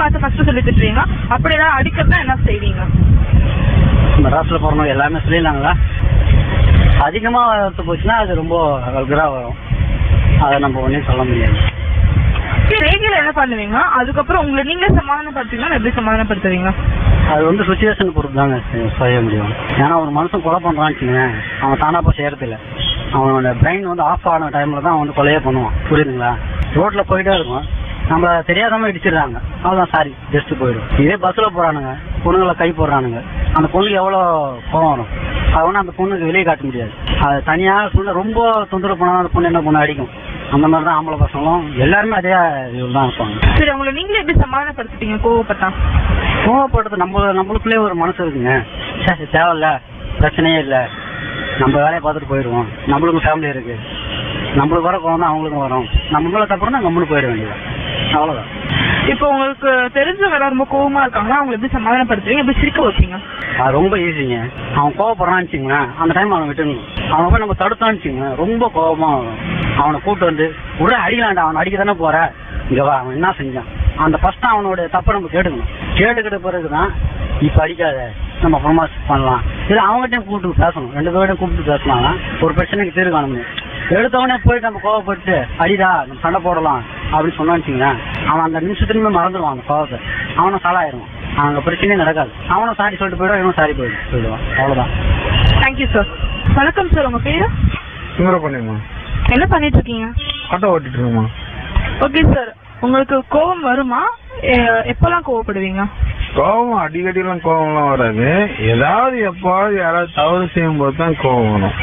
பார்த்து ஃபர்ஸ்ட் சொல்லி திட்டுவீங்க அப்படி ஏதாவது அடிக்கிறதா என்ன செய்வீங்க மெட்ராஸில் போகிறோம் எல்லாமே சொல்லிடலாங்களா அதிகமாக வரத்து போச்சுன்னா அது ரொம்ப வல்கராக வரும் அதை நம்ம ஒன்றும் சொல்ல முடியாது ரேடியோல என்ன பண்ணுவீங்க அதுக்கப்புறம் உங்களை நீங்களே சமாதானப்படுத்துவீங்கன்னா எப்படி சமாதானப்படுத்துவீங்க அது வந்து சுச்சுவேஷன் பொறுத்து தாங்க செ- செய்ய முடியும் ஏன்னா ஒரு மனுஷன் கொலை பண்ணுறான்னு வச்சுக்கோங்க அவன் தானா போய் செய்யறதில்ல அவனோட பிரெயின் வந்து ஆஃப் ஆன டைம்ல தான் அவன் வந்து கொலையே பண்ணுவான் புரியுதுங்களா ரோட்ல போயிட்டே இருக்கும் நம்ம தெரியாதம இடிச்சிடுறாங்க அவ்வளோதான் சாரி ஜஸ்ட் போயிடும் இதே பஸ்ல போறானுங்க பொண்ணுங்களை கை போடுறானுங்க அந்த பொண்ணுக்கு எவ்வளோ கோவம் வரும் அது ஒன்றும் அந்த பொண்ணுக்கு வெளியே காட்ட முடியாது அது தனியா சொல்ல ரொம்ப தொந்தரவு பண்ணாலும் அந்த பொண்ணு என்ன பொண்ணு அடிக்கும் அந்த மாதிரி தான் ஆம்பளை பசங்களும் எல்லாருமே அதே இதில் தான் இருப்பாங்க சரி உங்களை நீங்களே எப்படி சமாதானப்படுத்திட்டீங்க கோவப்பட்டா கோவப்படுறது நம்ம நம்மளுக்குள்ளே ஒரு மனசு இருக்குங்க சே, இது தேவையில்ல பிரச்சனையே இல்லை நம்ம வேலையை பார்த்துட்டு போயிடுவோம் நம்மளுக்கும் ஃபேமிலி இருக்கு நம்மளுக்கு வர கோவம் தான் அவங்களுக்கும் வரும் நம்ம மேலே தப்புனா கம்முன்னு போயிட வேண்டியது அவ்வளோதான் இப்போ உங்களுக்கு தெரிஞ்சவங்க யாராவது ரொம்ப கோவமா இருக்காங்கன்னா அவங்களை எப்படி சமாதானப்படுத்துவீங்க எப்படி சிரிக்க வைப்பீங்க அது ரொம்ப ஈஸிங்க அவன் கோவப்படுறான்னு வச்சுங்களேன் அந்த டைம் அவனை விட்டுணும் அவன் போய் நம்ம தடுத்தான்னு வச்சுங்களேன் ரொம்ப கோவமா வரும் அவனை கூட்டு வந்து உடனே அடிக்கலாம்டா அவன் அடிக்க தானே போற இங்க வா அவன் என்ன செஞ்சான் அந்த ஃபர்ஸ்ட் அவனோட தப்பை நம்ம கேட்டுக்கணும் கேட்டுக்கிட்ட பிறகுதான் இப்ப அடிக்காத நம்ம அப்புறமா பண்ணலாம் இல்ல அவங்ககிட்டயும் கூப்பிட்டு பேசணும் ரெண்டு பேர்டையும் கூப்பிட்டு பேசலாம் ஒரு பிரச்சனைக்கு தீர்வு காண முடியும் எடுத்தவனே போயிட்டு நம்ம கோவப்பட்டு அடிடா நம்ம சண்டை போடலாம் அப்படின்னு சொன்னான்னு வச்சுங்களேன் அவன் அந்த நிமிஷத்துலயுமே மறந்துடுவான் அந்த கோவத்தை அவனும் சாலாயிருவான் அங்க பிரச்சனையே நடக்காது அவனும் சாரி சொல்லிட்டு போயிடுவான் இவனும் சாரி போயிடு போயிடுவான் அவ்வளவுதான் தேங்க்யூ சார் வணக்கம் சார் உங்க பேரு சுந்தரபாண்டியம்மா என்ன பண்ணிட்டு இருக்கீங்க ஆட்டோ ஓட்டிட்டு இருக்கோம்மா ஓகே சார் உங்களுக்கு கோவம் வருமா எ- எப்பெல்லாம் கோவப்படுவீங்க கோவம் அடிக்கடிலாம் கோவம்லாம் வராது ஏதாவது எப்பாவது யாராவது தவறு செய்யும் போது தான் கோவம் வரும்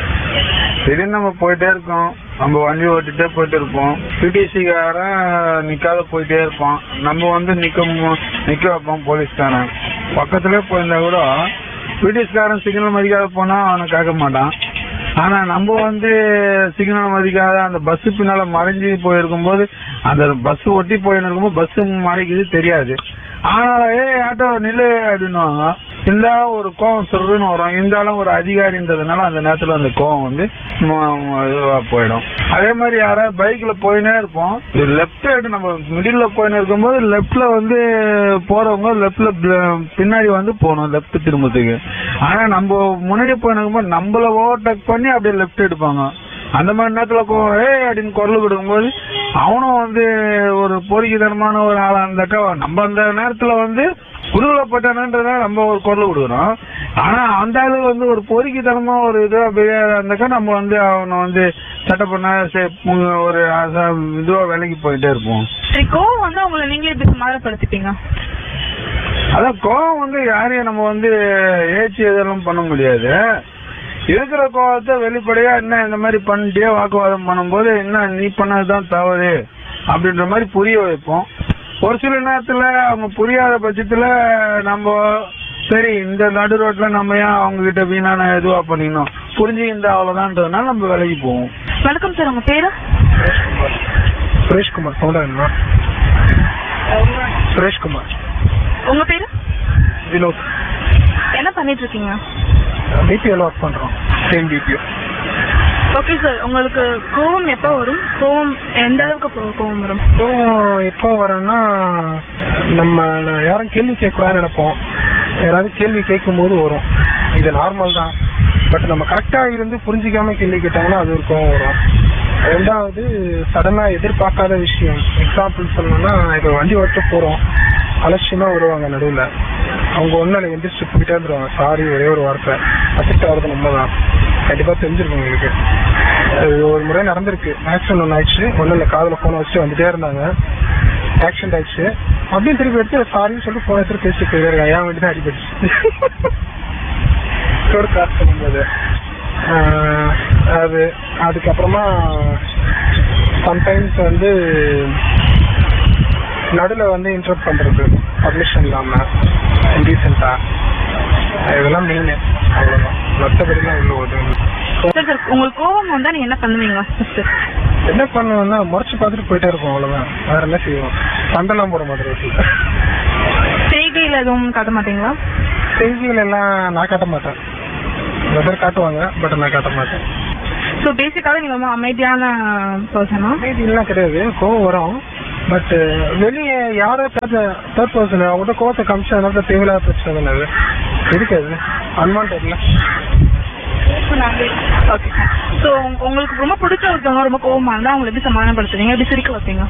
திடீர்னு நம்ம போயிட்டே இருக்கோம் நம்ம வண்டி ஓட்டிட்டே போயிட்டு இருப்போம் பிடிசிக்காரன் நிக்காத போயிட்டே இருப்பான் நம்ம வந்து நிக்க மு- நிக்க வைப்போம் போலீஸ்காரன் பக்கத்துலயே போயிருந்தா கூட பிடிஎஸ்காரன் சிக்னல் மதிக்காத போனா அவனை கேட்க மாட்டான் ஆனா நம்ம வந்து சிக்னல் மதிக்காத அந்த பஸ் பின்னால மறைஞ்சு போயிருக்கும் போது அந்த பஸ் ஒட்டி போயின்னு இருக்கும்போது பஸ் மறைக்குது தெரியாது ஆனால ஏ ஆட்டோ நில்லு அப்படின்னுவாங்க இருந்தாலும் ஒரு கோவம் சொல்றதுன்னு வரும் இருந்தாலும் ஒரு அதிகாரின்றதுனால அந்த நேரத்துல அந்த கோவம் வந்து ம- ம- இதுவா போயிடும் அதே மாதிரி யாராவது பைக்ல போயினே இருப்போம் லெப்ட் சைடு நம்ம மிடில்ல போயின்னு இருக்கும்போது லெப்ட்ல வந்து போறவங்க லெப்ட்ல பின்னாடி வந்து போகணும் லெப்ட் திரும்பத்துக்கு ஆனா நம்ம முன்னாடி போயின்னு இருக்கும்போது நம்மள ஓவர்டேக் பண்ணி அப்படியே லெப்ட் எடுப்பாங்க அந்த மாதிரி நேரத்துல கோ- ஏய் அப்படின்னு குரல் கொடுக்கும்போது அவனும் வந்து ஒரு பொறுக்கித்தனமான ஒரு ஆளா இருந்தாக்கா நம்ம அந்த நேரத்துல வந்து குடுவலப்பட்டானன்றதா நம்ம ஒரு குரல் கொடுக்குறோம் ஆனா அந்த ஆளு வந்து ஒரு பொறுக்கித்தனமா ஒரு இதுவா பெரிய இருந்தாக்கா நம்ம வந்து அவனை வந்து சட்டை பண்ண சே- மு- ஒரு அச- இதுவா வேலைக்கு போயிட்டே இருப்போம் சரி கோவம் வந்து உங்களை நீங்களே எப்படி சமாதானப்படுத்திப்பீங்க அதான் கோவம் வந்து யாரையும் நம்ம வந்து ஏச்சி எதெல்லாம் பண்ண முடியாது இருக்கிற கோவத்தை வெளிப்படையா என்ன இந்த மாதிரி பண்ணிட்டே வாக்குவாதம் பண்ணும்போது என்ன நீ பண்ணதுதான் தவறு அப்படின்ற மாதிரி புரிய வைப்போம் ஒரு சில நேரத்துல அவங்க புரியாத பட்சத்துல நம்ம சரி இந்த நடு ரோட்ல நம்ம ஏன் அவங்க கிட்ட வீணான இதுவா பண்ணிக்கணும் புரிஞ்சு இந்த அவ்வளவுதான்றதுனால நம்ம வேலைக்கு போவோம் வணக்கம் சார் உங்க பேரு சுரேஷ்குமார் சொல்றேன் சுரேஷ்குமார் உங்க பேரு வினோத் என்ன பண்ணிட்டு இருக்கீங்க பிபிஎல் ஒர்க் பண்றோம் சேம் பிபிஓ ஓகே சார் உங்களுக்கு கோவம் எப்போ வரும் கோவம் எந்த அளவுக்கு கோ- கோவம் வரும் கோவம் எப்போ வரும்னா நம்ம நான் யாரும் கேள்வி கேட்கக்கூடாதுன்னு நினைப்போம் யாராவது கேள்வி கேட்கும் போது வரும் இது நார்மல் தான் பட் நம்ம கரெக்டா இருந்து புரிஞ்சிக்காம கேள்வி கேட்டாங்கன்னா அது ஒரு கோவம் வரும் ரெண்டாவது சடனா எதிர்பார்க்காத விஷயம் எக்ஸாம்பிள் சொல்லணும்னா இப்போ வண்டி ஓட்ட போறோம் அலட்சியமா வருவாங்க நடுவுல அவங்க ஒன்னும் எந்திரிச்சு போயிட்டே இருந்துருவாங்க சாரி ஒரே ஒரு வார்த்தை அஃபெக்ட் ஆகுறது நம்ம தான் கண்டிப்பா தெரிஞ்சிருக்கும் உங்களுக்கு அது ஒரு முறை நடந்திருக்கு ஆக்சிடென்ட் ஒன்று ஆயிடுச்சு ஒன்றும் இல்லை காதில் ஃபோனை வச்சுட்டு வந்துட்டே இருந்தாங்க ஆக்சிடென்ட் ஆயிடுச்சு அப்படியே திருப்பி எடுத்து சாரின்னு சொல்லிட்டு ஃபோன் எடுத்து பேசிட்டு போயிருக்காங்க ஏன் வேண்டி தான் அடிபட்டுச்சு ரோடு கிராஸ் பண்ணும்போது ஆஹ் அது அதுக்கப்புறமா சம்டைம்ஸ் வந்து நடுல வந்து இன்டரப்ட் பண்றது பர்மிஷன் இல்லாம ரீசெண்டா இதெல்லாம் மெயின் அவ்வளவுதான் மற்றபடிலாம் உள்ள உதவும் சார் சார் உங்களுக்கு கோவம் வந்தா நீங்க என்ன பண்ணுவீங்க ஃபர்ஸ்ட் என்ன பண்ணுவோம்னா முறைச்சு பார்த்துட்டு போயிட்டே இருப்போம் அவ்வளவுதான் வேற என்ன செய்வோம் சண்டைலாம் போட மாதிரி ரோட்ல செய்கையில எதுவும் காட்ட மாட்டீங்களா செய்திகள் எல்லாம் நான் காட்ட மாட்டேன் சில பேர் காட்டுவாங்க பட் நான் காட்ட மாட்டேன் ஸோ பேசிக்காவே நீங்க ரொம்ப அமைதியான பர்சனா அமைதியெல்லாம் கிடையாது கோவம் வரும் பட் வெளியே யாரோ தேர்ட் தேர்ட் பர்சன் அவங்ககிட்ட கோவத்தை காமிச்சு அதனால தேவையில்லாத பிரச்சனை தானே அது இருக்காது அன்வான்டட்ல ஓகே ஸோ உங்களுக்கு ரொம்ப பிடிச்ச ஒருத்தவங்க ரொம்ப கோவமா இருந்தா அவங்களை எப்படி சமாதானப்படுத்துவீங்க எப்படி சிரிக்க வைப்பீங்க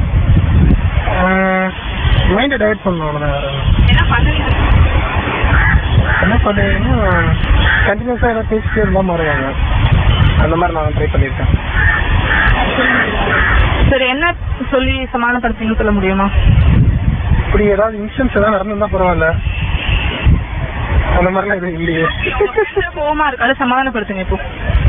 மைண்டை டைவர்ட் பண்ணணும் அவ்வளோதான் வேற ஒண்ணும். என்ன பண்ணுவீங்க என்ன பண்ணுவீங்கன்னா கண்டினியூஸாக ஏதாவது பேசிட்டே இருந்தால் மாறுவாங்க அந்த மாதிரி நான் ட்ரை பண்ணியிருக்கேன் சரி என்ன சொல்லி சமாதானப்படுத்துவீங்கன்னு சொல்ல முடியுமா இப்படி ஏதாவது இன்சிடென்ட்ஸ் ஏதாவது நடந்திருந்தா பரவாயில்ல அந்த மாதிரிலாம் எதுவும் இல்லையே கோவமா இருக்கு அதை சமாதானப்படுத்துங்க இப்போ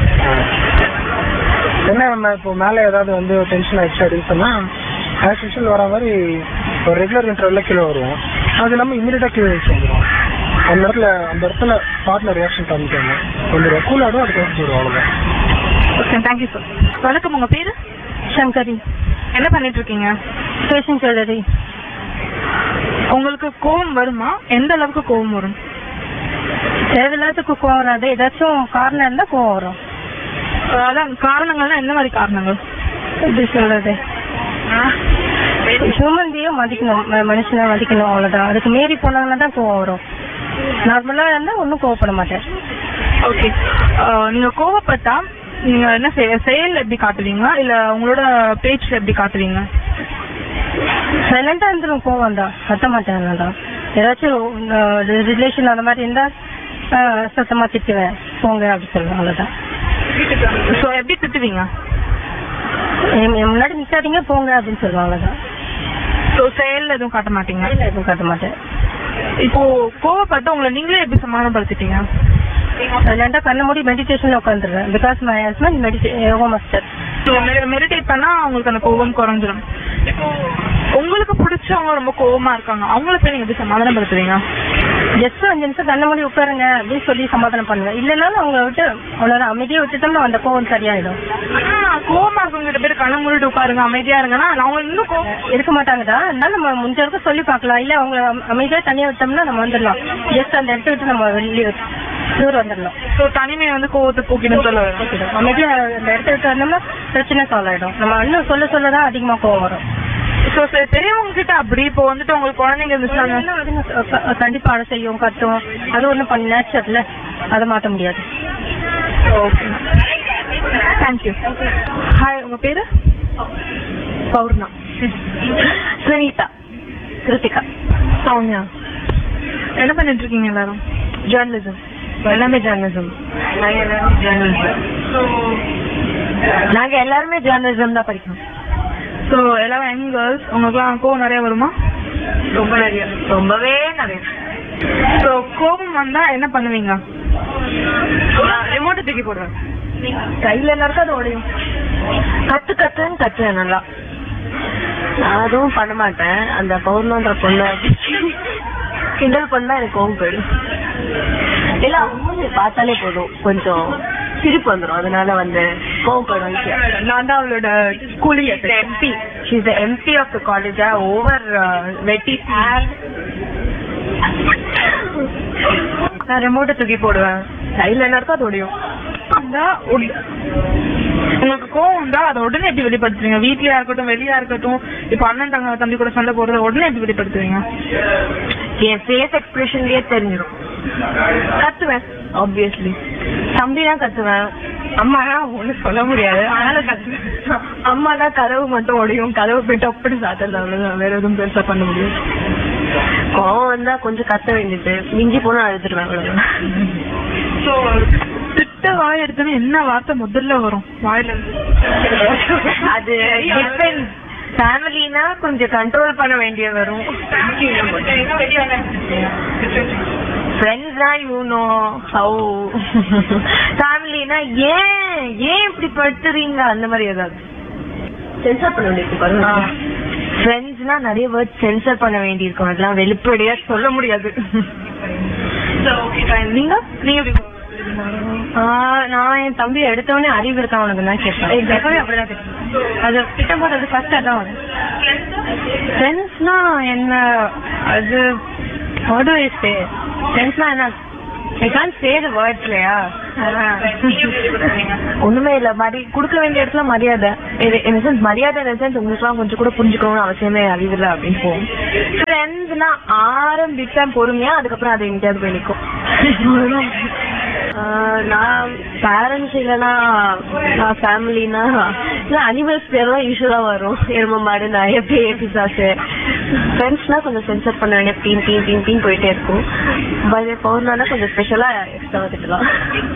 என்ன நம்ம இப்போ மேலே ஏதாவது வந்து டென்ஷன் ஆயிடுச்சு அப்படின்னு சொன்னா ஆஸ் யூஷுவல் வர மாதிரி ஒரு ரெகுலர் இன்டர்வல்ல கீழே வருவோம் அது இல்லாமல் இமீடியட்டா கீழே வச்சு வந்துடும் அந்த இடத்துல அந்த இடத்துல பார்ட்னர் ரியாக்ஷன் காமிக்காங்க கொஞ்சம் கூல் ஆடும் அதுக்கு வந்து போயிடும் அவ்வளோதான் ஓகே தேங்க்யூ சார் வணக்கம் உங்க பேரு சங்கரி என்ன பண்ணிட்டு இருக்கீங்க ஃபேஷன் ஜுவல்லரி உங்களுக்கு கோவம் வருமா எந்த அளவுக்கு கோவம் வரும் தேவையில்லாததுக்கு கோவம் வராது ஏதாச்சும் காரணம் இருந்தா கோவம் வரும் அதான் காரணங்கள்னா எந்த மாதிரி காரணங்கள் எப்படி சொல்றது ஹியூமன் பீயும் மதிக்கணும் ம- மனுஷனை மதிக்கணும் அவ்வளவுதான் அதுக்கு மீறி போனாங்கன்னா தான் கோவம் வரும் நார்மலா இருந்தா ஒன்றும் கோவப்பட மாட்டேன் ஓகே நீங்க கோவப்பட்டா நீங்க என்ன செய- செயல்ல எப்படி காட்டுவீங்க இல்ல உங்களோட பேச்சுல எப்படி காட்டுவீங்க சைலண்டா இருந்துடும் கோவம் தான் கத்த மாட்டேன் தான் ஏதாச்சும் ரிலேஷன் அந்த மாதிரி இருந்தா ஆஹ், சத்தமா திட்டுவேன் போங்க அப்படி சொல்லுவேன் அவ்வளவுதான் சோ எப்படி திட்டுவீங்க என் என் முன்னாடி நிக்காதீங்க போங்க அப்படின்னு சொல்லுவேன் அவ்வளவுதான் சோ செயல்ல எதுவும் காட்ட மாட்டீங்க எதுவும் காட்ட மாட்டேன் இப்போ கோவப்பட்டு உங்களை நீங்களே எப்படி சமாதானப்படுத்திட்டீங்க சைலண்டா கண்ண மூடி மெடிடேஷன்ல உட்காந்துருவேன் because my husband meditate yoga master meditate பண்ணா உங்களுக்கு அந்த கோவம் குறைஞ்சிடும் இப்போ உங்களுக்கு பிடிச்சவங்க ரொம்ப கோவமா இருக்காங்க அவங்கள போய் நீங்க எப்படி சமாதானப்படுத்துவீங்க ஜஸ்ட் அஞ்சு நிமிஷம் கண்ண மூடி உட்காருங்க அப்படின்னு சொல்லி சமாதானம் பண்ணுவேன் இல்லைனாலும் அவங்க விட்டு அவ்வளவுதான் அமைதியா விட்டுட்டோம்னா அந்த கோவம் சரியாயிடும் ஆனா, கோவமா இருக்கவங்க கிட்ட பேர் கண்ண மூடிட்டு உட்காருங்க அமைதியா இருங்கன்னா அவங்க இன்னும் கோவம் இருக்க மாட்டாங்கடா இருந்தாலும் நம்ம முடிஞ்ச வரைக்கும் சொல்லி பார்க்கலாம் இல்ல அவங்க அம்- அமைதியா தனியா விட்டோம்னா நம்ம வந்துடலாம் ஜஸ்ட் அந்த இடத்த விட்டு நம்ம வெளியே தூரம் வந்துடலாம் சோ தனிமை வந்து கோவத்தை போக்கிடும் சொல்ல வரேன். அமைதியா அந்த இடத்த விட்டு வந்தோம்னா பிரச்சனை சால்வ் ஆயிடும் நம்ம இன்னும் சொல்ல சொல்லதான் அதிகமா கோவம் வரும் சோ சரி பெரியவங்க கிட்ட அப்படி இப்போ வந்துட்டு உங்களுக்கு குழந்தைங்க இருந்துச்சுனாங்க குழந்தைங்கன்னா அதுங்க க- க- கண்டிப்பா அழை செய்யும் கத்தும் அது ஒண்ணும் பண்ண நேச்சர்ல அதை மாத்த முடியாது ஓகே தேங்க்யூ ஹாய் உங்க பேரு பௌர்ணா சுனிதா கிருத்திகா சௌமியா என்ன பண்ணிட்டு இருக்கீங்க எல்லாரும் ஜேர்னலிசம் எல்லாமே ஜேர்னலிசம் நாங்க எல்லாரும் ஜேர்னலிசம் நாங்க எல்லாருமே ஜேர்னலிசம் தான் படிக்கணும் சோ எல்லாரும் யங் கேர்ள்ஸ் உங்களுக்குலாம் கோவம் நிறைய வருமா ரொம்ப நிறைய ரொம்பவே நிறைய சோ கோபம் வந்தா என்ன பண்ணுவீங்க ரிமோட்டை தூக்கி போடுவேன் கையில எல்லாருக்கும் அது உடையும் கத்து கத்துன்னு கத்துவேன் நல்லா நான் அதுவும் பண்ண மாட்டேன் அந்த பௌர்ணன்ற பொண்ணு கிண்டல் பண்ணா எனக்கு கோவம் போயிடும் இல்ல அவங்க பார்த்தாலே போதும் கொஞ்சம் சிரிப்பு வந்துடும் அதனால வந்து கோவம் போயிடும் easy ஆ. நான் தான் அவளோட schooling MB she's MB of the college over வெட்டி நான் ரிமோட்டை தூக்கி போடுவேன் கையில எல்லாருக்கும் அது உடையும் வந்தா உட- உங்களுக்கு கோவம் வந்தா அதை உடனே எப்படி வெளிப்படுத்துவீங்க வீட்லயா இருக்கட்டும் வெளியா இருக்கட்டும் இப்ப அண்ணன் தங்க தம்பி கூட சண்டை போடுறத உடனே எப்படி வெளிப்படுத்துவீங்க என் ஃபேஸ் எக்ஸ்பிரஷன்லயே தெரிஞ்சிடும் கத்துவேன் ஆப்வியஸ்லி தம்பிலாம் கத்துவேன் அம்மா ஒன்னும் சொல்ல முடியாது ஆனாலும் கத்துவேன் அம்மா தான் கதவு மட்டும் உடையும் கதவு போயிட்டு அப்படி சாத்துறது அவ்வளவுதான் வேற எதுவும் பெருசா பண்ண முடியும் கோவம் வந்தா கொஞ்சம் கத்த வேண்டியது மிஞ்சி போனா அழுதுருவேன் அவ்வளவுதான் சோ திட்ட வாய் எடுத்தோன்னா என்ன வார்த்தை முதல்ல வரும் வாயில இருந்து அது டிபெண்ட் ஃபேமிலினா கொஞ்சம் கண்ட்ரோல் பண்ண வேண்டிய வரும் ஃப்ரெண்ட்ஸ்னா யூ நோ ஹவு ஃபேமிலினா ஏன் ஏன் இப்படி படுத்துறீங்க அந்த மாதிரி ஏதாவது சென்சார் பண்ண வேண்டியிருக்கு பாருங்க ஃப்ரெண்ட்ஸ்னா நிறைய வேர்ட் சென்சார் பண்ண வேண்டியிருக்கும் அதெல்லாம் வெளிப்படையா சொல்ல முடியாது நீங்க நீங்க எப்படி ஆஹ் நான் என் தம்பி எடுத்தவொடனே அறிவு இருக்கான் உனக்கு தான் கேட்பேன் எப்பவுமே அப்படிதான் கேட்பேன் அது திட்டம் போடுறது ஃபர்ஸ்ட் அதான் வரும் ஃப்ரெண்ட்ஸ்னா என்ன அது ஃப்ரெண்ட்ஸ்னா என்ன ஐ கான் சே த வேர்ட்ஸ் இல்லையா ஒண்ணுமே இல்ல மரி கொடுக்க வேண்டிய இடத்துல மரியாதை இந்த சென்ஸ் மரியாதை இந்த சென்ஸ் உங்களுக்குலாம் கொஞ்சம் கூட புரிஞ்சுக்கணும்னு அவசியமே அறிவில்லை அப்படின்னு போகும் ஃப்ரெண்ட்ஸ்னா ஆரம்பிச்சேன் பொறுமையா அதுக்கப்புறம் அது எங்கேயாவது போய் நிக்கும் ஆஹ் நான் பேரண்ட்ஸ் இல்லைன்னா நான் ஃபேமிலினா இல்ல அனிமல்ஸ் பேர் தான் யூஸ்வலா வரும் எரும மாடு நாய் பேய் பிசாசு ஃப்ரெண்ட்ஸ்னா கொஞ்சம் சென்சர் பண்ண வேண்டிய டீம் டீம் டீம் டீம் போயிட்டே இருக்கும் பை பவுர்னா கொஞ்சம் ஸ்பெஷலா எக்ஸ்ட்ரா திட்டலாம்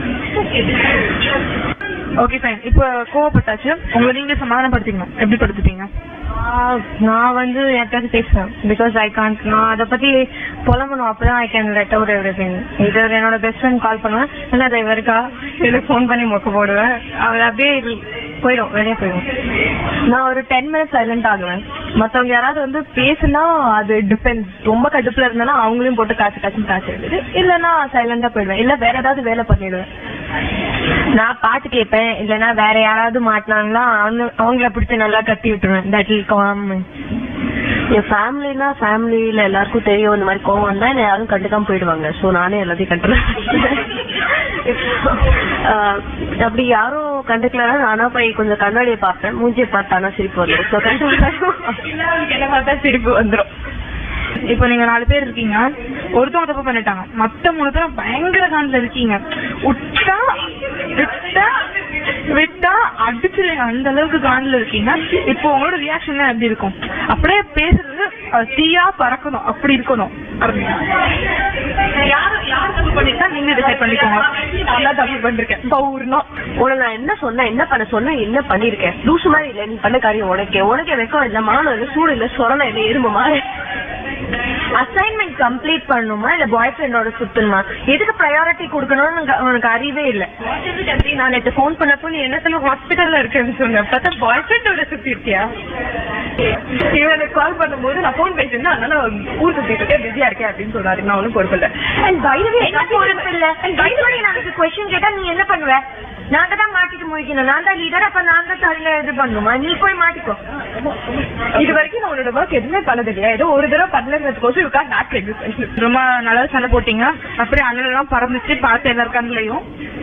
ஓகே ஃபைன் இப்போ கோவப்பட்டாச்சு உங்களை நீங்க சமாதானப்படுத்திக்கணும் எப்படி படுத்துப்பீங்க ஆஹ் நான் வந்து யார்கிட்ட பேசுவேன் பிகாஸ் ஐ கான்ட் நான் அதை பத்தி புலம்பணும் அப்பதான் I can let out everything இது என்னோட பெஸ்ட் ஃப்ரெண்ட் கால் பண்ணுவேன் இல்லை அதை இவருக்கா இல்லை ஃபோன் பண்ணி மொக்க போடுவேன் அவர் அப்படியே இது போயிடும் வெளியே போயிடும் நான் ஒரு டென் மினிட்ஸ் சைலண்ட் ஆகுவேன் மத்தவங்க யாராவது வந்து பேசுனா அது டிபெண்ட்ஸ் ரொம்ப கடுப்புல இருந்தானா அவங்களையும் போட்டு காய்ச்சி காய்ச்சி காய்ச்சி விடுது இல்லைன்னா சைலண்டா போயிடுவேன் இல்ல வேற ஏதாவது வேலை பண்ணிடுவேன் நான் பாட்டு கேட்பேன் இல்லைன்னா வேற யாராவது மாட்டினாங்கன்னா அவங்க- அவங்கள பிடிச்சி நல்லா கத்தி விட்டுருவேன் தட் இல் காம் என் ஃபேமிலினா ஃபேமிலியில எல்லாருக்கும் தெரியும் இந்த மாதிரி கோவம் வந்தா என்ன யாரும் கண்டுக்காம போயிடுவாங்க சோ நானே எல்லாத்தையும் கண்டுறேன் அப்படி யாரும் கண்டுக்கலன்னா நானா போய் கொஞ்சம் கண்ணாடியை பார்ப்பேன் மூஞ்சியை பார்த்தானா சிரிப்பு வந்துடும் So, கண்டிப்பா என்ன பார்த்தா சிரிப்பு வந்துடும் இப்போ நீங்க நாலு பேர் இருக்கீங்க ஒருத்தவங்க தப்பு பண்ணிட்டாங்க மத்த மூணு பேரும் பயங்கர காண்டில் இருக்கீங்க விட்டா விட்டா விட்டா அடிச்சிருங்க அந்த அளவுக்கு காண்டில் இருக்கீங்க இப்போ உங்களோட ரியாக்ஷன் எப்படி இருக்கும் அப்படியே பேசுறது அஹ், தீயா பறக்கணும் அப்படி இருக்கணும் யாரு யார் தப்பு பண்ணிட்டா நீங்க டிசைட் பண்ணிக்கோங்க நான் தான் தப்பு பண்ணிருக்கேன் பௌர்ணம் உனக்கு நான் என்ன சொன்னேன் என்ன பண்ண சொன்னேன் என்ன பண்ணிருக்கேன் லூசு மாதிரி இல்ல நீ பண்ண காரியம் உனக்கே உனக்கே வெக்கம் இல்ல மானம் இல்ல சூடு இல்ல சொரணம் இல்ல எறும்பு மாதிரி அசைன்மெண்ட் கம்ப்ளீட் பண்ணணுமா இல்ல பாய் ஃப்ரெண்டோட சுத்தணுமா எதுக்கு ப்ரையாரிட்டி கொடுக்கணும்னு உனக்கு- உனக்கு அறிவே இல்ல நான் நேற்று ஃபோன் பண்ணப்போ நீ என்ன சொல்ல ஹாஸ்பிட்டல்ல இருக்கேன்னு சொன்ன பார்த்தா பாய் ஃப்ரெண்டோட சுத்தி இருக்கியா இவனுக்கு கால் பண்ணும்போது நான் ஃபோன் பேசியிருந்தேன் அதனால ஊர் சுத்திட்டு இருக்கேன் பிஸியா இருக்கேன் அப்படின்னு சொன்னாரு நான் ஒன்றும் பொறுப்பு இல்ல அண்ட் பைதவே என்ன பொறுப்பு இல்ல அண்ட் பைதவே நான் கொஸ்டின் கேட்டா நீ என்ன பண்ணுவ நாங்க தான் மாட்டிட்டு முடிக்கணும் நான் தான் லீடர் அப்ப நான் தான் தலையில இது பண்ணுமா நீ போய் மாட்டிக்கோ இது வரைக்கும் நான் உன்னோட ஒர்க் எதுவுமே பண்ணது இல்லையா ஏதோ ஒரு தடவை பண்ணலங்கிறதுக்கோசம் யூ கான் நாட் எக்ஸிஸ்ட் ரொம்ப நல்லா சண்டை போட்டீங்க அப்படியே அண்ணன் எல்லாம் பறந்துச்சு பார்த்து எல்லார் கண்ணுலயும்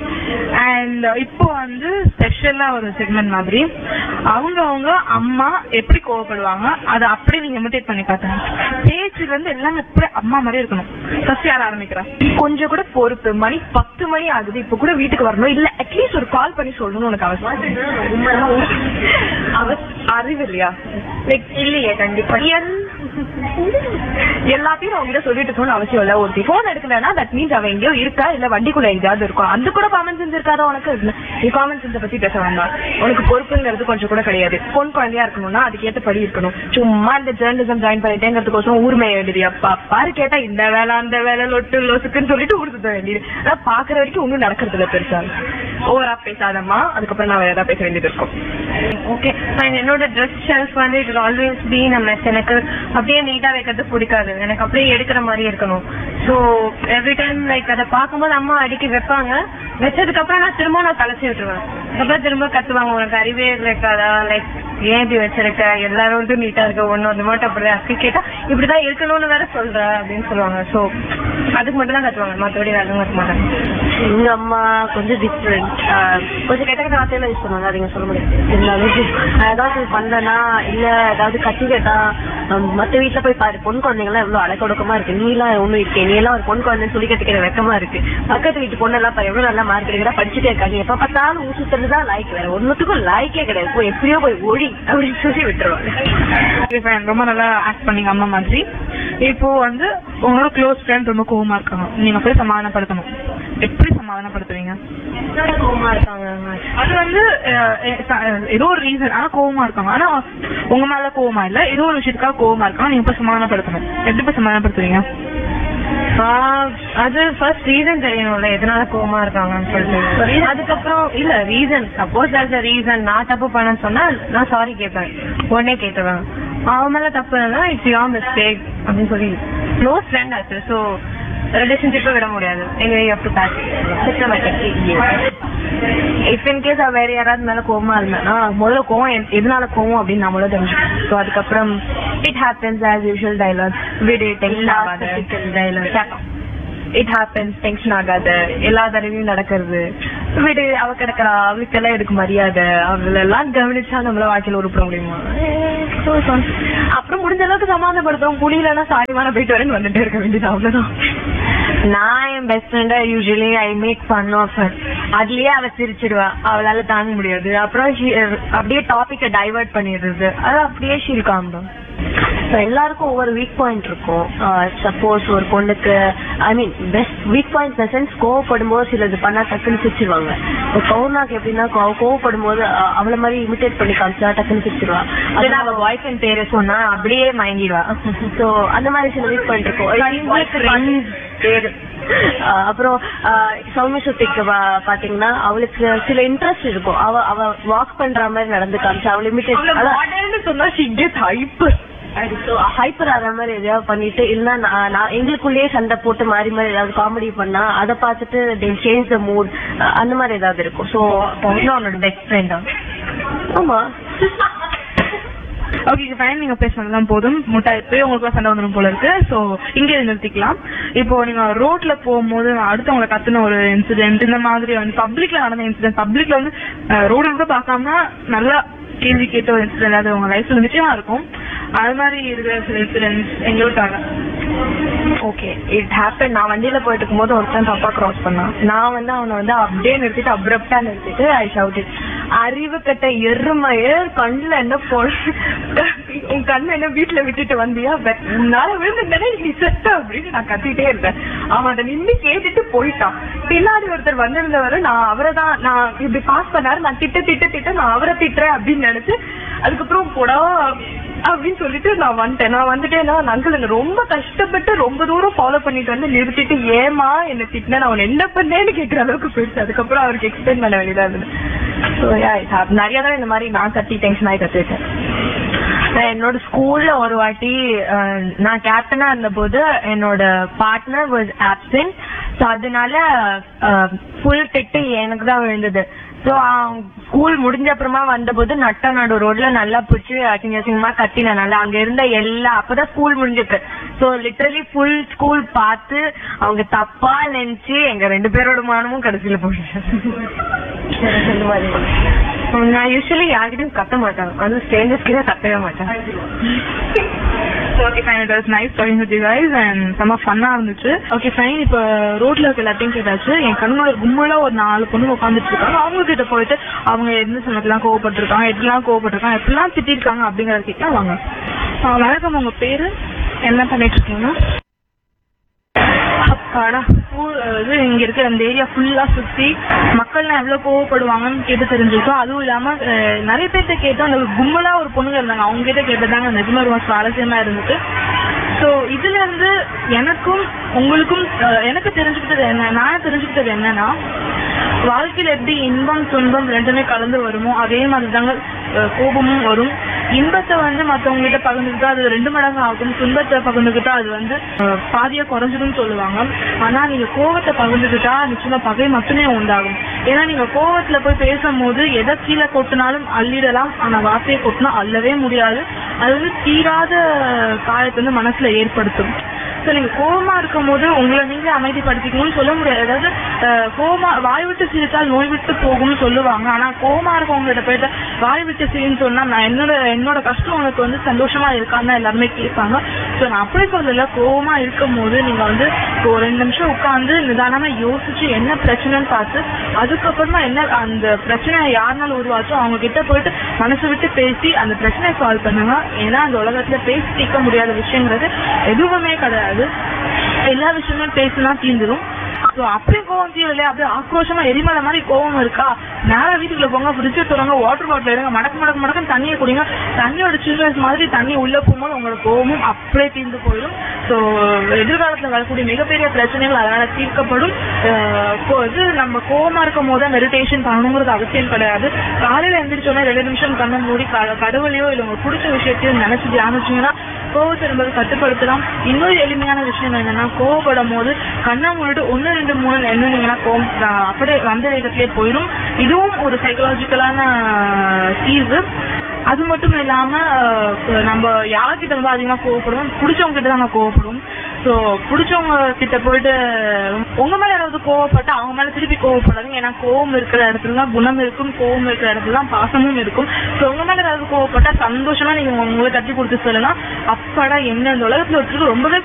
அண்ட் இப்போ வந்து ஸ்பெஷலா ஒரு செக்மெண்ட் மாதிரி அவங்க அவங்க அம்மா எப்படி கோவப்படுவாங்க அதை அப்படியே நீங்க இமிடேட் பண்ணி பார்த்தேன் பேச்சுல இருந்து எல்லாமே எப்படி அம்மா மாதிரி இருக்கணும் ஃபர்ஸ்ட் யார் ஆரம்பிக்கிறா கொஞ்சம் கூட பொறுப்பு மணி பத்து மணி ஆகுது இப்ப கூட வீட்டுக்கு வரணும் இல்ல அட்லீஸ்ட் ஒரு கால் பண்ணி சொல்லணும்னு உனக்கு அவசியம் அவ- அறிவு இல்லையா லைக் இல்லையே கண்டிப்பா எல்- எல்லாத்தையும் நான் உங்ககிட்ட சொல்லிட்டு இருக்கணும்னு அவசியம் இல்ல ஒருத்தி போன் எடுக்கலன்னா தட் மீன்ஸ் அவ எங்கேயோ இருக்கா இல்ல வண்டிக்குள்ள எங்கேயாவது இருக்கும் அது கூட காமன் சென்ஸ் இருக்காதா உனக்கு நீ காமன் சென்ஸை பத்தி பேச வேண்டாம் உனக்கு பொறுப்புங்கிறது கொஞ்சம் கூட கிடையாது பொன் குழந்தையா இருக்கணும்னா அதுக்கு ஏத்த படி இருக்கணும் சும்மா இந்த ஜேர்னலிசம் ஜாயின் பண்ணிட்டேங்கிறதுக்கோசம் ஊர்மை எழுதியா பாரு கேட்டா இந்த வேலை அந்த வேலை லொட்டு லொசுக்குன்னு சொல்லிட்டு ஊர் சுத்த வேண்டியது அதான் பாக்குற வரைக்கும் ஒண்ணும் நடக்கிறது இல்ல பெருசா ஓவரா பேசாதம்மா அதுக்கப்புறம் நான் வேற ஏதாவது பேச வேண்டியது இருக்கும் ஓகே என்னோட ட்ரெஸ் ஷெல்ஃப் வந்து இட் ஆல்வேஸ் பி நம்ம எனக்கு அப்படியே நீட்டா வைக்கிறது பிடிக்காது எனக்கு அப்படியே எடுக்கிற மாதிரி இருக்கணும் ஸோ எவ்ரி டைம் லைக் அதை பார்க்கும்போது அம்மா அடிக்கி வைப்பாங்க வச்சதுக்கு அப்புறம் நான் திரும்ப நான் கலைச்சி விட்டுருவேன் அப்புறம் திரும்ப கத்துவாங்க உனக்கு அறிவே இருக்காதா லைக் ஏன் இப்படி வச்சிருக்க எல்லாரும் வந்து நீட்டா இருக்க ஒண்ணு அந்த மட்டும் அப்படி அப்படி கேட்டா இப்படிதான் இருக்கணும்னு வேற சொல்ற அப்படின்னு சொல்லுவாங்க சோ அதுக்கு மட்டும் தான் கத்துவாங்க மத்தபடி வேற எதுவும் கத்த மாட்டாங்க எங்க அம்மா கொஞ்சம் டிஃப்ரெண்ட் கொஞ்சம் கெட்ட கெட்ட வார்த்தையில யூஸ் பண்ணுவாங்க அதை நீங்க சொல்ல முடியாது இருந்தாலும் நான் ஏதாவது பண்றேன்னா இல்ல ஏதாவது கத்தி கேட்டா ஹம், மத்த வீட்டுல போய் பாரு பொன் குழந்தைங்களாம் எவ்வளவு அடக்கொடுக்கமா இருக்கு நீ எல்லாம் ஒண்ணும் இருக்கே நீ எல்லாம் ஒரு பொன் குழந்தைன்னு சொல்லி கத்துக்கிற வெக்கமா இருக்கு பக்கத்து வீட்டு பொண்ணு எல்லாம் பாரு எவ்வளவு நல்லா மார்க் எடுக்கிறா படிச்சுட்டே இருக்காங்க எப்ப பார்த்தாலும் ஊர் சுத்துறதுதான் லாய்க் வேற ஒன்னுத்துக்கும் லாய்க்கே கிடையாது போய் எப்படியோ போய் ஒழி அப்படின்னு சொல்லி விட்டுருவாங்க Okay, fine. ரொம்ப நல்லா ஆக்ட் பண்ணீங்க அம்மா மாதிரி இப்போ வந்து உங்களோட க்ளோஸ் ஃப்ரெண்ட் ரொம்ப கோவமா இருக்காங்க நீங்க போய் சமாதானப்படுத்தணும் எப்படி சமாதானப்படுத்துவீங்க கோவமா இருக்காங்க அது வந்து அஹ், எ- ச- ஏதோ ஒரு ரீசன் ஆனா கோவமா இருக்காங்க ஆனா உங்க மேல கோவமா இல்ல ஏதோ ஒரு விஷயத்துக்காக கோவமா இருக்காங்க நீங்க போய் சமாதானப்படுத்தணும் எப்படி போய் சமாதானப்படுத்துவீங்க ஆஹ் அது ஃபர்ஸ்ட் ரீசன் தெரியணும்ல எதனால கோவமா இருக்காங்கன்னு சொல்லிட்டு அதுக்கப்புறம் இல்ல reason suppose as a reason நான் தப்பு பண்ணேன்னு சொன்னா நான் சாரி கேட்பேன் உடனே கேட்டுருவேன் அவன் மேல தப்பு இல்லைன்னா இட்ஸ் யோர் மிஸ்டேக் அப்படின்னு சொல்லி க்ளோஸ் ஃப்ரெண்ட் ஆச்சு ஸோ ரிலேஷன்ஷிப்பை விட முடியாது எங்க you to back if in case வேற யாராவது மேல கோவமா இருந்தேன்னா முதல்ல கோவம் எ- எதனால கோவம் அப்படின்னு நம்மள தெரிஞ்சுக்கணும் ஸோ அதுக்கப்புறம் it happens as usual dialogue video text dialogue it happens tension ஆகாத எல்லா தடவையும் நடக்கிறது வீடு அவ கிடக்குறா அவளுக்கு எல்லாம் எடுக்க மரியாதை அவள எல்லாம் கவனிச்சா நம்மள வாழ்க்கையில உருப்பிட முடியுமா Eh, so fun. அப்புறம் முடிஞ்ச அளவுக்கு சமாதானப்படுத்தும் புரியலன்னா சாரிமான போயிட்டு வரேன்னு வந்துட்டே இருக்க வேண்டியது அவ்வளவுதான் நான் என் பெஸ்ட் ஃப்ரெண்டா usually I make fun of her அதுலயே அவ சிரிச்சிடுவா அவளால தாங்க முடியாது அப்புறம் she- அப்படியே டாபிக்க டைவர்ட் பண்ணிடுறது அது அப்படியே ஷீல் காமிடும் எல்லாருக்கும் ஒவ்வொரு வீக் பாயிண்ட் இருக்கும் சப்போஸ் ஒரு பொண்ணுக்கு I mean best weak point sense கோவப்படும் போது சிலது பண்ணா டக்குன்னு சிரிச்சிருவாங்க இப்போ கவுனாக்கு எப்படின்னா அவ கோவப்படும் போது அ- அவள மாதிரி இமிட்டேட் பண்ணி காமிச்சா டக்குன்னு சிரிச்சிருவா அதுல அவ பாய் ஃப்ரெண்ட் பேரை சொன்னா அப்படியே மயங்கிடுவா சோ அந்த மாதிரி சில வீக் பாயிண்ட் இருக்கும் இவங்களுக்கு fun பேரு அஹ் அப்புறம் அஹ் சௌமிய சுத்திக்கு பா- பாத்தீங்கன்னா அவளுக்கு சில இன்ட்ரெஸ்ட் இருக்கும் அவ அவ வாக் பண்ற மாதிரி நடந்து காமிச்சு அவள் இமிட்டேட் சொன்னா ஹைப்பர் ஹைப்பர் ஆகிற மாதிரி எதையாவது பண்ணிட்டு இல்லைன்னா நான் நான் எங்களுக்குள்ளேயே சண்டை போட்டு மாறி மாறி ஏதாவது காமெடி பண்ணா அதை பார்த்துட்டு தே சேஞ்ச் த மூட் அந்த மாதிரி ஏதாவது இருக்கும் ஸோ அவனோட பெஸ்ட் ஃப்ரெண்டா ஆமா ஓகே ஃபைன் நீங்க பேசுனதுலாம் போதும் முட்டாய் போய் உங்களுக்கு சண்டை வந்துடும் போல இருக்கு சோ இங்கே நிறுத்திக்கலாம் இப்போ நீங்க ரோட்ல போகும்போது அடுத்தவங்களை கத்துன ஒரு இன்சிடென்ட் இந்த மாதிரி வந்து பப்ளிக்ல நடந்த இன்சிடென்ட் பப்ளிக்ல வந்து ரோடு கூட பார்க்காம நல்லா கேள்வி கேட்ட ஒரு இன்சிடென்ட் அது உங்க லைஃப்ல நிச்சயமா இருக்கும் அது மாதிரி இருக்கிற சில இன்சிடென்ட்ஸ் எங்களுக்காக ஓகே இட் ஹேப்பன் நான் வண்டியில போயிட்டு இருக்கும்போது ஒருத்தன் தப்பா கிராஸ் பண்ணான் நான் வந்து அவனை வந்து அப்படியே நிறுத்திட்டு அப்ரப்டா நிறுத்திட்டு ஐ ஷவுட் அறிவு கட்ட எருமைய கண்ணுல என்ன போ உன் கண்ணு என்ன வீட்டுல விட்டுட்டு வந்தியா பட் உன்னால விழுந்துட்டேனே நீ செத்த அப்படின்னு நான் கத்திட்டே இருந்தேன் அவன் அதை நின்னு கேட்டுட்டு போயிட்டான் பின்னாடி ஒருத்தர் வந்திருந்தவரு நான் அவரை தான் நான் இப்படி பாஸ் பண்ணாரு நான் திட்ட திட்ட திட்ட நான் அவரை திட்டுறேன் அப்படின்னு நினைச்சு அதுக்கப்புறம் போடா அப்படின்னு சொல்லிட்டு நான் வந்துட்டேன் நான் வந்துட்டேன்னா அந்த அங்கிள் என்ன ரொம்ப கஷ்டப்பட்டு ரொம்ப தூரம் ஃபாலோ பண்ணிட்டு வந்து நிறுத்திட்டு ஏமா என்ன திட்டின நான் அவன் என்ன பண்ணேன்னு கேக்குற அளவுக்கு போயிடுச்சு அதுக்கப்புறம் அவருக்கு எக்ஸ்பிளைன் பண்ண வேண்டியதா இருந்தது ஸோ நிறைய தடவை இந்த மாதிரி நான் கத்தி டென்ஷன் ஆகி கத்துக்கிட்டேன் நான் என்னோட ஸ்கூல்ல ஒரு வாட்டி அஹ், நான் கேப்டனா இருந்தபோது என்னோட பார்ட்னர் வாஸ் ஆப்சென்ட் ஸோ அதனால ஃபுல் திட்டு எனக்கு தான் விழுந்தது ஸோ ஸ்கூல் முடிஞ்ச அப்புறமா வந்தபோது நட்ட நடு ரோட்ல நல்லா பிடிச்சி அசிங்க அசிங்கமா கத்தினேன் நல்லா அங்க இருந்த எல்லா அப்பதான் ஸ்கூல் முடிஞ்சிருக்கு ஸோ லிட்டரலி ஃபுல் ஸ்கூல் பார்த்து அவங்க தப்பா நினைச்சு எங்க ரெண்டு பேரோட மானமும் கடைசியில போயிடுச்சு இந்த மாதிரி நான் யூஸ்வலி யார்கிட்டயும் கத்த மாட்டேன் அது ஸ்ட்ரேஞ்சர்ஸ் கிட்ட கத்தவே மாட்டேன் okay fine it was nice talking with you guys and செம்ம ஃபன்னா இருந்துச்சு ஓகே ஃபைன் இப்போ ரோட்ல இருக்க எல்லாத்தையும் கேட்டாச்சு என் கண்ணோட கும்பலா ஒரு நாலு பொண்ணு உட்காந்துட்டு இருக்காங்க அவங்க கிட்ட போயிட்டு அவங்க எந்த சமயத்துலாம் கோவப்பட்டிருக்காங்க எப்படிலாம் கோவப்பட்டிருக்காங்க எப்படிலாம் திட்டிருக்காங்க அப்படிங்கறத கேட்டா வாங்க ஆ, வணக்கம் உங்க பேரு என்ன பண்ணிட்டு இருக்கீங்க அப்பாடா ஊர், இது இங்க இருக்க அந்த ஏரியா ஃபுல்லா சுத்தி மக்கள்லாம் எவ்வளவு கோவப்படுவாங்கன்னு கேட்டு தெரிஞ்சுக்கிட்டோம் அதுவும் இல்லாம அஹ், நிறைய பேர்த்த கேட்டோம் அந்த கும்பலா ஒரு பொண்ணுங்க இருந்தாங்க அவங்க கிட்ட கேட்டதாங்க நிஜமா ரொம்ப சுவாரஸ்யமா இருந்துச்சு சோ இதுல இருந்து எனக்கும் உங்களுக்கும் அஹ், எனக்கு தெரிஞ்சுக்கிட்டது என்ன நான் தெரிஞ்சுக்கிட்டது என்னன்னா வாழ்க்கையில எப்படி இன்பம் துன்பம் ரெண்டுமே கலந்து வருமோ அதே மாதிரி தாங்க அஹ், கோபமும் வரும் இன்பத்தை வந்து மத்தவங்க கிட்ட பகிர்ந்துக்கிட்டா அது ரெண்டு மடங்கு ஆகும் துன்பத்தை பகிர்ந்துக்கிட்டா அது வந்து அஹ், பாதியா குறைஞ்சிடும் சொல்லுவாங்க ஆனா நீங்க கோவத்தை பகிர்ந்துக்கிட்டா நிச்சயமா பகை மட்டுமே உண்டாகும் ஏன்னா நீங்க கோவத்துல போய் பேசும்போது எதை கீழே கொட்டினாலும் அள்ளிடலாம் ஆனா வார்த்தையை கொட்டினா அள்ளவே முடியாது அது வந்து தீராத காயத்தை வந்து மனசுல ஏற்படுத்தும் So, நீங்க கோவமா இருக்கும் போது உங்களை நீங்க அமைதிப்படுத்திக்கணும்னு சொல்ல முடியாது அதாவது அஹ், கோவமா வாய் விட்டு சிரித்தால் நோய் விட்டு போகும்னு சொல்லுவாங்க ஆனா கோவமா இருக்கவங்க கிட்ட போயிட்டு வாய் விட்டு சிரின்னு சொன்னா நான் என்னோட என்னோட கஷ்டம் உனக்கு வந்து சந்தோஷமா இருக்கான்னு தான் எல்லாருமே கேட்பாங்க சோ நான் அப்படி சொல்லல கோவமா இருக்கும் போது நீங்க வந்து இப்போ ஒரு ரெண்டு நிமிஷம் உட்கார்ந்து நிதானமா யோசிச்சு என்ன பிரச்சனைன்னு பார்த்து அதுக்கப்புறமா என்ன அந்த பிரச்சனை யாருனால உருவாச்சோ அவங்க கிட்ட போயிட்டு மனசு விட்டு பேசி அந்த பிரச்சனையை சால்வ் பண்ணுங்க ஏன்னா அந்த உலகத்துல பேசி தீர்க்க முடியாத விஷயங்கிறது எதுவுமே கிடையாது எல்லா விஷயமும் பேசினா தீர்ந்துரும் So, அப்படியே கோவம் தீரலையா அப்படியே ஆக்ரோஷமா எரிமலை மாதிரி கோவம் இருக்கா நேரா வீட்டுக்குள்ள போங்க ஃப்ரிட்ஜை திறங்க வாட்டர் பாட்டில் எடுங்க மடக்கு மடக்கு மடக்குன்னு தண்ணியை குடிங்க தண்ணியோட சில்ட்ரன்ஸ் மாதிரி தண்ணி உள்ள போகும்போது உங்களோட கோவமும் அப்படியே தீர்ந்து போயிடும் ஸோ எதிர்காலத்துல வரக்கூடிய மிகப்பெரிய பிரச்சனைகள் அதனால தீர்க்கப்படும் அஹ் கோ- இது நம்ம கோவமா இருக்கும் போது மெடிடேஷன் பண்ணணுங்கிறது அவசியம் கிடையாது காலையில எந்திரிச்சோன்னே ரெண்டு நிமிஷம் கண்ணை மூடி க- கடவுளையோ இல்ல உங்களுக்கு பிடிச்ச விஷயத்தையோ நினைச்சு தியானிச்சீங்கன்னா கோவத்தை என்பது கட்டுப்படுத்தலாம் இன்னொரு எளிமையான விஷயம் என்னன்னா கோவப்படும் போது கண்ணை மூடிட்டு ஒன்னு ரெண்டு மூணு எண்ணுனீங்கன்னா கோவம் அஹ் அப்படியே வந்த வேகத்திலே போயிடும் இதுவும் ஒரு சைக்கலாஜிக்கலான தீர்வு அது மட்டும் இல்லாம அஹ், நம்ம யார்கிட்ட வந்து அதிகமா கோவப்படுவோம் பிடிச்சவங்க கிட்ட தான் நான் கோவப்படுவோம் சோ பிடிச்சவங்க கிட்ட போயிட்டு உங்க மேல யாராவது கோவப்பட்டா அவங்க மேல திருப்பி கோவப்படாதீங்க ஏன்னா கோவம் இருக்கிற இடத்துல தான் குணம் இருக்கும் கோவம் இருக்கிற இடத்துல தான் பாசமும் இருக்கும் சோ உங்க மேல யாராவது கோவப்பட்டா சந்தோஷமா நீங்க உங்களை தட்டி கொடுத்து சொல்லலாம் அப்பாடா என்ன இந்த உலகத்துல ஒருத்தருக்கு ரொம்பவே